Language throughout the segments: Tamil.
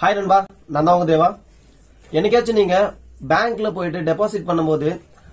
ஹாய் நண்பா நான் தான் உங்க தேவா என்னைக்காச்சும் நீங்க பேங்க்ல போயிட்டு டெபாசிட் பண்ணும்போது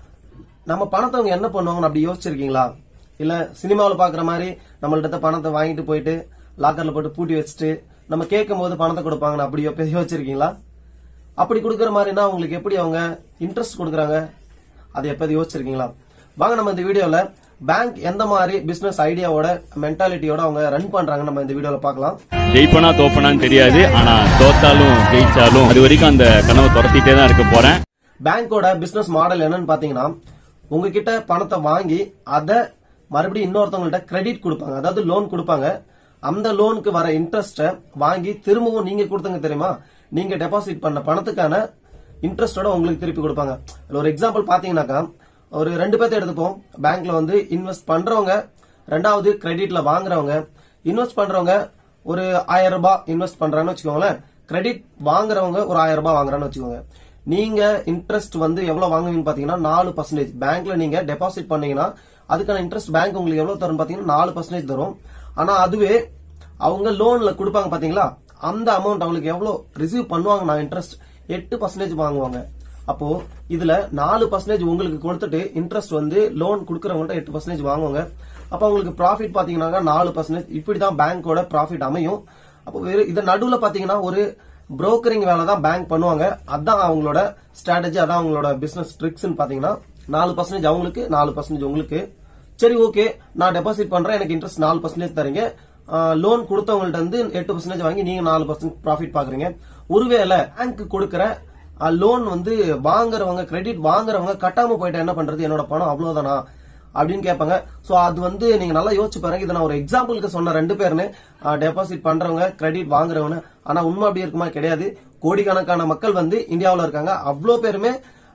நம்ம பணத்தை அவங்க என்ன பண்ணுவாங்கன்னு அப்படி யோசிச்சிருக்கீங்களா இல்ல சினிமாவில் பாக்குற மாதிரி நம்மள்ட்ட பணத்தை வாங்கிட்டு போயிட்டு லாக்கர்ல போட்டு பூட்டி வச்சுட்டு நம்ம கேட்கும் போது பணத்தை கொடுப்பாங்கன்னு அப்படி எப்ப யோசிச்சிருக்கீங்களா அப்படி கொடுக்குற மாதிரினா உங்களுக்கு எப்படி அவங்க இன்ட்ரெஸ்ட் கொடுக்குறாங்க அதை எப்போது யோசிச்சிருக்கீங்களா வாங்க நம்ம இந்த வீடியோல பேங்க் எந்த மாதிரி பிசினஸ் ஐடியாவோட மென்டாலிட்டியோட அவங்க ரன் பண்றாங்க நம்ம இந்த வீடியோல பார்க்கலாம் ஜெயிப்பனா தோப்பனான்னு தெரியாது ஆனா தோத்தாலும் ஜெயிச்சாலும் அது வரைக்கும் அந்த கனவை துரத்திட்டே தான் இருக்க போறேன் பேங்கோட பிசினஸ் மாடல் என்னன்னு பாத்தீங்கன்னா உங்ககிட்ட பணத்தை வாங்கி அதை மறுபடியும் இன்னொருத்தவங்கள்ட்ட கிரெடிட் கொடுப்பாங்க அதாவது லோன் கொடுப்பாங்க அந்த லோனுக்கு வர இன்ட்ரெஸ்ட வாங்கி திரும்பவும் நீங்க கொடுத்தங்க தெரியுமா நீங்க டெபாசிட் பண்ண பணத்துக்கான இன்ட்ரெஸ்டோட உங்களுக்கு திருப்பி கொடுப்பாங்க இதுல ஒரு எக்ஸாம்பிள் பாத்தீங்கன்னாக்கா ஒரு ரெண்டு பேர்த்த எடுத்துப்போம் பேங்க்ல வந்து இன்வெஸ்ட் பண்றவங்க ரெண்டாவது கிரெடிட்ல வாங்குறவங்க இன்வெஸ்ட் பண்றவங்க ஒரு ஆயிரம் ரூபாய் இன்வெஸ்ட் பண்றாங்கன்னு வச்சுக்கோங்களேன் கிரெடிட் வாங்குறவங்க ஒரு ஆயிரம் ரூபாய் வாங்குறான்னு வச்சுக்கோங்க நீங்க இன்ட்ரெஸ்ட் வந்து எவ்வளவு வாங்குவீங்கன்னு பாத்தீங்கன்னா நாலு பர்சன்டேஜ் பேங்க்ல நீங்க டெபாசிட் பண்ணீங்கன்னா அதுக்கான இன்ட்ரெஸ்ட் பேங்க் உங்களுக்கு எவ்வளவு தரும் பாத்தீங்கன்னா நாலு பர்சன்டேஜ் தரும் ஆனா அதுவே அவங்க லோன்ல கொடுப்பாங்க பாத்தீங்களா அந்த அமௌண்ட் அவங்களுக்கு எவ்வளவு ரிசீவ் பண்ணுவாங்க நான் இன்ட்ரெஸ்ட் எட்டு பர்சன்டேஜ் வாங்குவாங்க அப்போ இதுல நாலு பர்சன்டேஜ் உங்களுக்கு கொடுத்துட்டு இன்ட்ரெஸ்ட் வந்து லோன் கொடுக்கறவங்கள்ட்ட எட்டு பர்சன்டேஜ் வாங்குவாங்க அப்ப உங்களுக்கு ப்ராஃபிட் பாத்தீங்கன்னா நாலு பர்சன்டேஜ் இப்படிதான் பேங்கோட ப்ராஃபிட் அமையும் அப்போ வேறு இது நடுவுல பாத்தீங்கன்னா ஒரு புரோக்கரிங் வேலை தான் பேங்க் பண்ணுவாங்க அதான் அவங்களோட ஸ்ட்ராட்டஜி அதான் அவங்களோட பிசினஸ் ட்ரிக்ஸ் பாத்தீங்கன்னா நாலு பர்சன்டேஜ் அவங்களுக்கு நாலு பர்சன்டேஜ் உங்களுக்கு சரி ஓகே நான் டெபாசிட் பண்றேன் எனக்கு இன்ட்ரெஸ்ட் நாலு பர்சன்டேஜ் தரீங்க லோன் கொடுத்தவங்கள்ட்ட இருந்து எட்டு பர்சன்டேஜ் வாங்கி நீங்க நாலு பர்சன்ட் ப்ராஃபிட் பாக்குறீங்க ஒருவேளை பேங்க் கொடுக்கற லோன் வந்து வாங்குறவங்க கிரெடிட் வாங்குறவங்க கட்டாம போயிட்டா என்ன பண்றது என்னோட பணம் அவ்வளவுதானா அப்படின்னு கேட்பாங்க சோ அது வந்து நீங்க நல்லா யோசிச்சு பாருங்க இதை நான் ஒரு எக்ஸாம்பிளுக்கு சொன்ன ரெண்டு பேருன்னு டெபாசிட் பண்றவங்க கிரெடிட் வாங்குறவங்க ஆனா உண்மை அப்படி இருக்குமா கிடையாது கோடிக்கணக்கான மக்கள் வந்து இந்தியாவுல இருக்காங்க அவ்வளோ பேருமே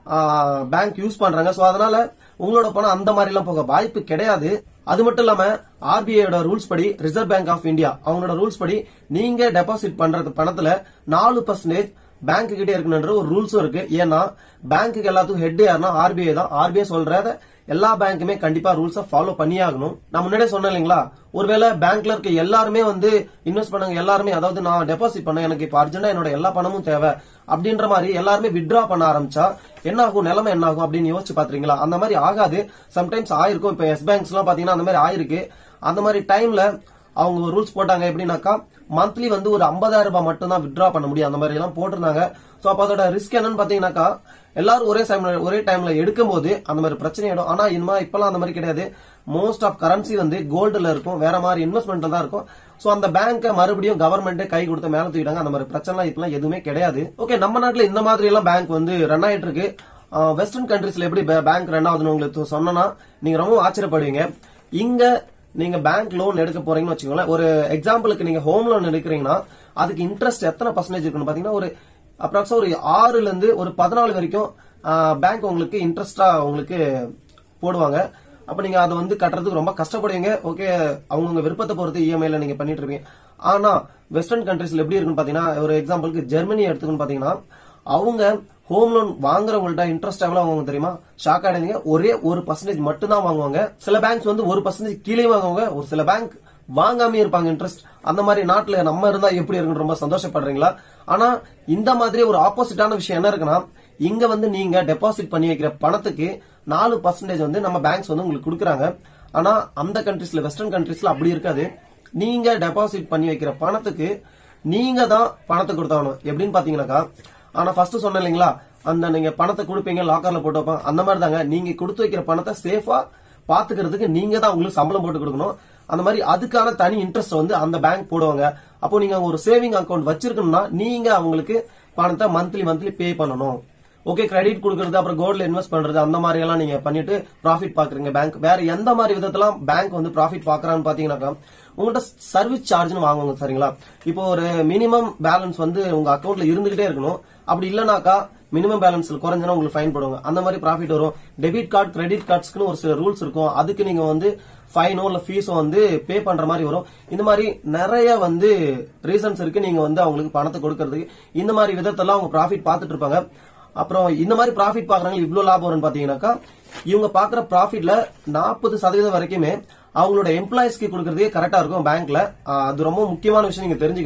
பேங்க் யூஸ் பண்றாங்க சோ அதனால உங்களோட பணம் அந்த மாதிரி எல்லாம் போக வாய்ப்பு கிடையாது அது மட்டும் இல்லாம ஆர்பிஐயோட ரூல்ஸ் படி ரிசர்வ் பேங்க் ஆஃப் இந்தியா அவங்களோட ரூல்ஸ் படி நீங்க டெபாசிட் பண்றது பணத்துல நாலு பர்சன்டேஜ் பேங்க் கிட்டே இருக்கணுன்ற ஒரு ரூல்ஸும் இருக்கு ஏன்னா பேங்க்குக்கு எல்லாத்துக்கும் ஹெட் யாருன்னா ஆர்பிஐ தான் ஆர்பிஐ சொல்றத எல்லா பேங்க்குமே கண்டிப்பா ரூல்ஸ ஃபாலோ பண்ணியாகணும் நான் முன்னாடியே சொன்னேன் இல்லைங்களா ஒருவேளை பேங்க்ல இருக்க எல்லாருமே வந்து இன்வெஸ்ட் பண்ணவங்க எல்லாருமே அதாவது நான் டெபாசிட் பண்ண எனக்கு இப்ப அர்ஜென்டா என்னோட எல்லா பணமும் தேவை அப்படின்ற மாதிரி எல்லாருமே வித்ட்ரா பண்ண ஆரம்பிச்சா என்ன ஆகும் நிலைமை என்ன ஆகும் அப்படின்னு யோசிச்சு பாத்துறீங்களா அந்த மாதிரி ஆகாது சம்டைம்ஸ் ஆயிருக்கும் இப்ப எஸ் பேங்க்ஸ் எல்லாம் பாத்தீங்கன்னா அந்த மாதிரி ஆயிருக்கு அந்த மாதிரி டைம்ல அவங்க ரூல்ஸ் போட்டாங்க எப்படின்னாக்கா மந்த்லி வந்து ஒரு ஐம்பதாயிரம் ரூபாய் மட்டும் தான் வித்ட்ரா பண்ண முடியும் அந்த மாதிரி எல்லாம் போட்டிருந்தாங்க சோ அப்ப அதோட ரிஸ்க் என்னன்னு பாத்தீங்கன்னாக்கா எல்லாரும் ஒரே டைம்ல ஒரே டைம்ல எடுக்கும் போது அந்த மாதிரி பிரச்சனை ஆயிடும் ஆனா இனிமே இப்பெல்லாம் அந்த மாதிரி கிடையாது மோஸ்ட் ஆஃப் கரன்சி வந்து கோல்டுல இருக்கும் வேற மாதிரி இன்வெஸ்ட்மெண்ட்ல தான் இருக்கும் சோ அந்த பேங்கை மறுபடியும் கவர்மெண்ட் கை கொடுத்து மேல தூக்கிட்டாங்க அந்த மாதிரி பிரச்சனை இப்பெல்லாம் எதுவுமே கிடையாது ஓகே நம்ம நாட்டுல இந்த மாதிரி எல்லாம் பேங்க் வந்து ரன் ஆயிட்டு இருக்கு வெஸ்டர்ன் கண்ட்ரீஸ்ல எப்படி பேங்க் ரன் ஆகுதுன்னு உங்களுக்கு சொன்னா நீங்க ரொம்ப ஆச்சரியப்படுவீங்க இங்க நீங்க பேங்க் லோன் எடுக்க போறீங்கன்னு வச்சுக்கோங்களேன் ஒரு எக்ஸாம்பிளுக்கு நீங்க ஹோம் லோன் எடுக்கிறீங்கன்னா அதுக்கு இன்ட்ரெஸ்ட் எத்தனை பர்சன்டேஜ் இருக்குன்னு பாத்தீங்கன்னா ஒரு அப்ராக்ஸா ஒரு ஆறுல இருந்து ஒரு பதினாலு வரைக்கும் பேங்க் உங்களுக்கு இன்ட்ரெஸ்டா உங்களுக்கு போடுவாங்க அப்ப நீங்க அதை வந்து கட்டுறதுக்கு ரொம்ப கஷ்டப்படுவீங்க ஓகே அவங்கவுங்க விருப்பத்தை பொறுத்து இஎம்ஐல நீங்க பண்ணிட்டு இருப்பீங்க ஆனா வெஸ்டர்ன் கண்ட்ரீஸ்ல எப்படி இருக்குன்னு பாத்தீங்கன்னா ஒரு எக்ஸாம்பிளுக்கு ஜெர்மனி எடுத்துக்கணும் பாத்தீங்கன்னா அவங்க ஹோம் லோன் வாங்குறவங்கள்ட்ட இன்ட்ரெஸ்ட் எவ்வளவு வாங்குவாங்க தெரியுமா ஷாக் ஆயிடுங்க ஒரே ஒரு பர்சன்டேஜ் மட்டும் தான் வாங்குவாங்க சில பேங்க்ஸ் வந்து ஒரு பர்சன்டேஜ் கீழே வாங்குவாங்க ஒரு சில பேங்க் வாங்காமே இருப்பாங்க இன்ட்ரெஸ்ட் அந்த மாதிரி நாட்டுல நம்ம இருந்தா எப்படி இருக்குன்னு ரொம்ப சந்தோஷப்படுறீங்களா ஆனா இந்த மாதிரி ஒரு ஆப்போசிட்டான விஷயம் என்ன இருக்குன்னா இங்க வந்து நீங்க டெபாசிட் பண்ணி வைக்கிற பணத்துக்கு நாலு பர்சன்டேஜ் வந்து நம்ம பேங்க்ஸ் வந்து உங்களுக்கு கொடுக்குறாங்க ஆனா அந்த கண்ட்ரீஸ்ல வெஸ்டர்ன் கண்ட்ரீஸ்ல அப்படி இருக்காது நீங்க டெபாசிட் பண்ணி வைக்கிற பணத்துக்கு நீங்க தான் பணத்தை கொடுத்தாகணும் எப்படின்னு பாத்தீங்கன்னாக்கா ஆனா ஃபர்ஸ்ட் சொன்னேன் இல்லைங்களா அந்த நீங்க பணத்தை கொடுப்பீங்க லாக்கர்ல போட்டு வைப்பாங்க அந்த மாதிரி தாங்க நீங்க கொடுத்து வைக்கிற பணத்தை சேஃபா பாத்துக்கிறதுக்கு நீங்க தான் உங்களுக்கு சம்பளம் போட்டு கொடுக்கணும் அந்த மாதிரி அதுக்கான தனி இன்ட்ரெஸ்ட் வந்து அந்த பேங்க் போடுவாங்க அப்போ நீங்க ஒரு சேவிங் அக்கௌண்ட் வச்சிருக்கணும்னா நீங்க அவங்களுக்கு பணத்தை மந்த்லி மந்த்லி பே பண்ணணும் ஓகே கிரெடிட் கொடுக்கறது அப்புறம் கோல்ட்ல இன்வெஸ்ட் பண்றது அந்த மாதிரி எல்லாம் நீங்க பண்ணிட்டு ப்ராஃபிட் பாக்குறீங்க பேங்க் வேற எந்த மாதிரி விதத்துல பேங்க் வந்து ப்ராஃபிட் பாக்குறான்னு பாத்தீங்கன்னாக்கா உங்கள்கிட்ட சர்வீஸ் சார்ஜ்னு வாங்குவாங்க சரிங்களா இப்போ ஒரு மினிமம் பேலன்ஸ் வந்து உங்க அக்கௌண்ட்ல இருந்துகிட்டே இருக்கணும் அப்படி இல்லனாக்கா மினிமம் பேலன்ஸ் குறைஞ்சனா உங்களுக்கு ஃபைன் போடுவாங்க அந்த மாதிரி ப்ராஃபிட் வரும் டெபிட் கார்டு கிரெடிட் கார்ட்ஸ்க்கு ஒரு சில ரூல்ஸ் இருக்கும் அதுக்கு நீங்க வந்து ஃபைனோ இல்ல ஃபீஸோ வந்து பே பண்ற மாதிரி வரும் இந்த மாதிரி நிறைய வந்து ரீசன்ஸ் இருக்கு நீங்க வந்து அவங்களுக்கு பணத்தை கொடுக்கறதுக்கு இந்த மாதிரி விதத்தெல்லாம் அவங்க ப்ராஃபிட் பார்த்துட்டு இருப்பாங்க அப்புறம் இந்த மாதிரி ப்ராஃபிட் பாக்குறாங்க இவ்வளவு லாபம் வரும்னு பாத்தீங்கன்னாக்கா இவங்க பாக்குற ப்ராஃபிட்ல நாற்பது சதவீதம் வரைக்குமே அவங்களோட எம்ப்ளாயிஸ்க்கு கொடுக்கறதே கரெக்டா இருக்கும் பேங்க்ல அது ரொம்ப முக்கியமான விஷயம் நீங்க தெரிஞ்சுக்கணும்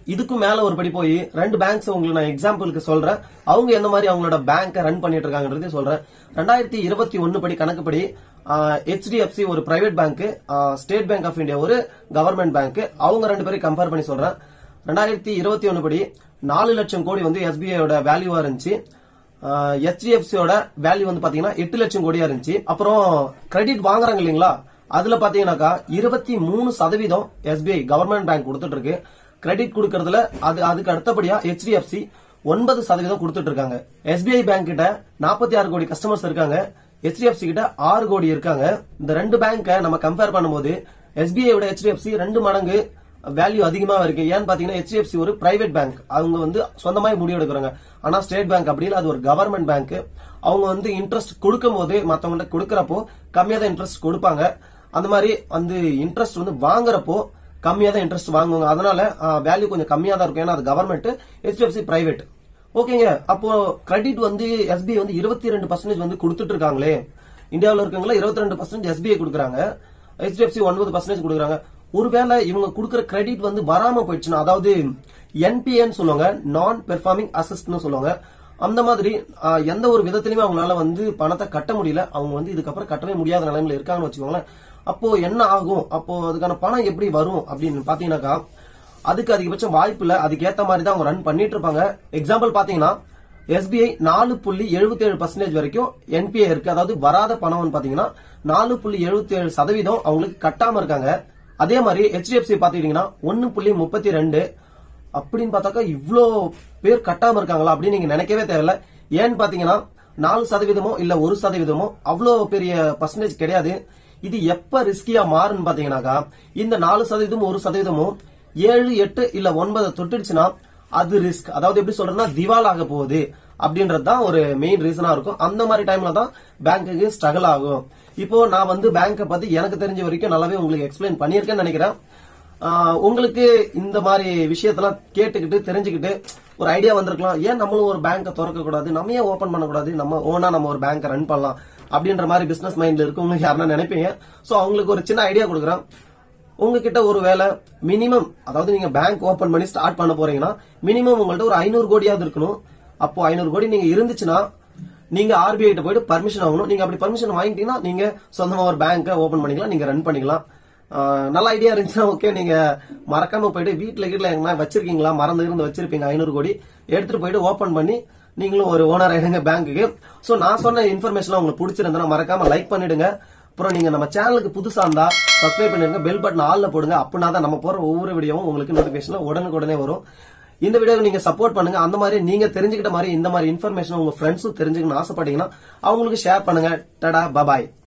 இதுக்கும் மேல ஒரு படி போய் ரெண்டு பேங்க்ஸ் உங்களுக்கு நான் எக்ஸாம்பிளுக்கு சொல்றேன் அவங்க எந்த மாதிரி அவங்களோட பேங்கை ரன் பண்ணிட்டு இருக்காங்கன்றதையும் சொல்றேன் ரெண்டாயிரத்தி இருபத்தி ஒன்னு படி கணக்குப்படி ஹெச்டிஎஃப்சி ஒரு private bank state bank of India ஒரு கவர்மெண்ட் பேங்க் அவங்க ரெண்டு பேரையும் கம்பேர் பண்ணி சொல்றேன் ரெண்டாயிரத்தி இருபத்தி ஒன்னு படி நாலு லட்சம் கோடி வந்து எஸ்பிஐயோட வேல்யூவா இருந்துச்சு ஹெச்டிஎஃப்சியோட வேல்யூ வந்து பாத்தீங்கன்னா எட்டு லட்சம் கோடியா இருந்துச்சு அப்புறம் கிரெடிட் வாங்குறாங்க இல்லீங்களா அதுல பாத்தீங்கன்னாக்கா இருபத்தி மூணு சதவீதம் எஸ்பிஐ கவர்மெண்ட் பேங்க் கொடுத்துட்டு இருக்கு கிரெடிட் கொடுக்கறதுல அது அதுக்கு அடுத்தபடியா ஹெச்டிஎஃப்சி ஒன்பது சதவீதம் கொடுத்துட்டு இருக்காங்க எஸ்பிஐ பேங்க் கிட்ட நாற்பத்தி ஆறு கோடி கஸ்டமர்ஸ் இருக்காங்க ஹெச்டிஎஃப்சி கிட்ட ஆறு கோடி இருக்காங்க இந்த ரெண்டு பேங்கை நம்ம கம்பேர் பண்ணும்போது எஸ்பிஐ விட ஹெச்டிஎஃப்சி ரெண்டு மடங்கு வேல்யூ அதிகமா இருக்கு ஏன்னு பாத்தீங்கன்னா ஹெச்டிஎஃப்சி ஒரு பிரைவேட் பேங்க் அவங்க வந்து சொந்தமாய் முடிவு எடுக்கிறாங்க ஆனா ஸ்டேட் பேங்க் அப்படி இல்ல அது ஒரு கவர்மெண்ட் பேங்க் அவங்க வந்து இன்ட்ரெஸ்ட் கொடுக்கும் போது மத்தவங்கள்ட்ட கொடுக்கறப்போ கம்மியா தான் இன்ட்ரெஸ்ட் கொடுப்பாங்க அந்த மாதிரி வந்து இன்ட்ரெஸ்ட் வந்து வாங்குறப்போ கம்மியா தான் இன்ட்ரெஸ்ட் வாங்குவாங்க அதனால வேல்யூ கொஞ்சம் கம்மியா தான் இருக்கும் ஏன்னா அது கவர்மெண்ட் ஹெச்டிஎஃப்சி பிரைவேட் ஓகேங்க அப்போ கிரெடிட் வந்து எஸ்பிஐ வந்து இருபத்தி ரெண்டு பர்சன்டேஜ் வந்து கொடுத்துட்டு இருக்காங்களே இந்தியாவில் இருக்கவங்கள இருபத்தி ரெண்டு பர்சன்டேஜ் எஸ்பிஐ கொடுக்குறாங்க ஹெச்டிஎஃப்சி ஒன்பது பர்சன்டேஜ் கொடுக்குறாங்க ஒருவேளை இவங்க கொடுக்குற கிரெடிட் வந்து வராம போயிடுச்சுன்னா அதாவது என்பிஏன்னு சொல்லுவாங்க நான் பெர்ஃபார்மிங் அசிஸ்ட்னு சொல்லுவாங்க அந்த மாதிரி ஆஹ், எந்த ஒரு விதத்திலுமே அவங்களால வந்து பணத்தை கட்ட முடியல அவங்க வந்து இதுக்கப்புறம் கட்டவே முடியாத நிலைமையில இருக்காங்கன்னு வச்சுக்கோங்களேன் அப்போ என்ன ஆகும் அப்போ அதுக்கான பணம் எப்படி வரும் அப்படின்னு பாத்தீங்கன்னாக்கா அதுக்கு அதிகபட்சம் வாய்ப்பு இல்ல அதுக்கு ஏத்த மாதிரி தான் அவங்க ரன் பண்ணிட்டு இருப்பாங்க எக்ஸாம்பிள் பாத்தீங்கன்னா எஸ்பிஐ நாலு புள்ளி எழுபத்தி ஏழு பர்சன்டேஜ் வரைக்கும் என்பிஏ இருக்கு அதாவது வராத பணம்னு பாத்தீங்கன்னா நாலு புள்ளி எழுபத்தி ஏழு சதவீதம் அவங்களுக்கு கட்டாம இருக்காங்க அதே மாதிரி ஹெச்டிஎஃப்சி பாத்துக்கிட்டீங்கன்னா ஒன்னு புள்ளி முப்பத்தி ரெண்டு அப்படின்னு பார்த்தாக்கா இவ்ளோ பேர் கட்டாம இருக்காங்களா அப்படின்னு நீங்க நினைக்கவே தேவையில்ல ஏன்னு பாத்தீங்கன்னா நாலு சதவீதமோ இல்ல ஒரு சதவீதமோ அவ்வளோ பெரிய பர்சன்டேஜ் கிடையாது இது எப்ப ரிஸ்கியா மாறுன்னு பாத்தீங்கன்னாக்கா இந்த நாலு சதவீதமும் ஒரு சதவீதமும் ஏழு எட்டு இல்ல ஒன்பதை தொட்டுடுச்சுன்னா அது ரிஸ்க் அதாவது எப்படி சொல்றதுன்னா திவால் ஆக போகுது அப்படின்றது தான் ஒரு மெயின் ரீசனா இருக்கும் அந்த மாதிரி டைம்ல தான் பேங்க்குக்கு ஸ்ட்ரகிள் ஆகும் இப்போ நான் வந்து பேங்கை பத்தி எனக்கு தெரிஞ்ச வரைக்கும் நல்லாவே உங்களுக்கு எக்ஸ்பிளைன் பண்ணியிருக்கேன்னு நினைக்கிறேன் ஆஹ் உங்களுக்கு இந்த மாதிரி விஷயத்தெல்லாம் கேட்டுக்கிட்டு தெரிஞ்சுக்கிட்டு ஒரு ஐடியா வந்திருக்கலாம் ஏன் நம்மளும் ஒரு பேங்கை திறக்க கூடாது நம்ம ஏன் ஓபன் பண்ணக்கூடாது நம்ம ஓனா நம்ம ஒரு பேங்கை ரன் பண்ணலாம் அப்படின்ற மாதிரி பிசினஸ் மைண்ட்ல இருக்கவங்க யாருன்னா நினைப்பீங்க சோ அவங்களுக்கு ஒரு சின்ன ஐடியா கொடுக்குறேன் உங்ககிட்ட ஒரு வேலை மினிமம் அதாவது நீங்க பேங்க் ஓபன் பண்ணி ஸ்டார்ட் பண்ண போறீங்கன்னா மினிமம் உங்கள்ட்ட ஒரு ஐநூறு கோடியாவது இருக்கணும் அப்போ ஐநூறு கோடி நீங்க இருந்துச்சுன்னா நீங்க ஆர்பிஐ கிட்ட போயிட்டு பர்மிஷன் வாங்கணும் நீங்க அப்படி பர்மிஷன் வாங்கிட்டீங்கன்னா நீங்க சொந்தமா ஒரு பேங்கை ஓபன் பண்ணிக்கலாம் நீங்க ரன் பண்ணிக்கலாம் ஆஹ் நல்ல ஐடியா இருந்துச்சுன்னா ஓகே நீங்க மறக்காம போயிட்டு வீட்டுல கீழ எங்கன்னா வச்சிருக்கீங்களா மறந்து இருந்து வச்சிருப்பீங்க ஐநூறு கோடி எடுத்துட்டு போயிட்டு ஓபன் பண்ணி நீங்களும் ஒரு ஓனர் ஆயிடுங்க பேங்க்குக்கு சோ நான் சொன்ன இன்ஃபர்மேஷன் உங்களுக்கு பிடிச்சிருந்தா மறக்காம லைக் பண்ணிடுங்க அப்புறம் நீங்க நம்ம சேனலுக்கு புதுசா இருந்தா சப்ஸ்கிரைப் பண்ணிருங்க பெல் பட்டன் ஆல்ல போடுங்க அப்படின்னா தான் நம்ம போற ஒவ்வொரு வீடியோவும் உங்களுக்கு நோட்டிபிகேஷன் உடனுக்குடனே வரும் இந்த வீடியோவை நீங்க சப்போர்ட் பண்ணுங்க அந்த மாதிரி நீங்க தெரிஞ்சுக்கிட்ட மாதிரி இந்த மாதிரி இன்ஃபர்மேஷன் உங்க ஃப்ரெண்ட்ஸும் தெரிஞ்சுக்கணும்னு ஆசைப்பட்டீங்கன்னா அவங்களுக்கு ஷேர் பண்ணுங்க டடா பபாய்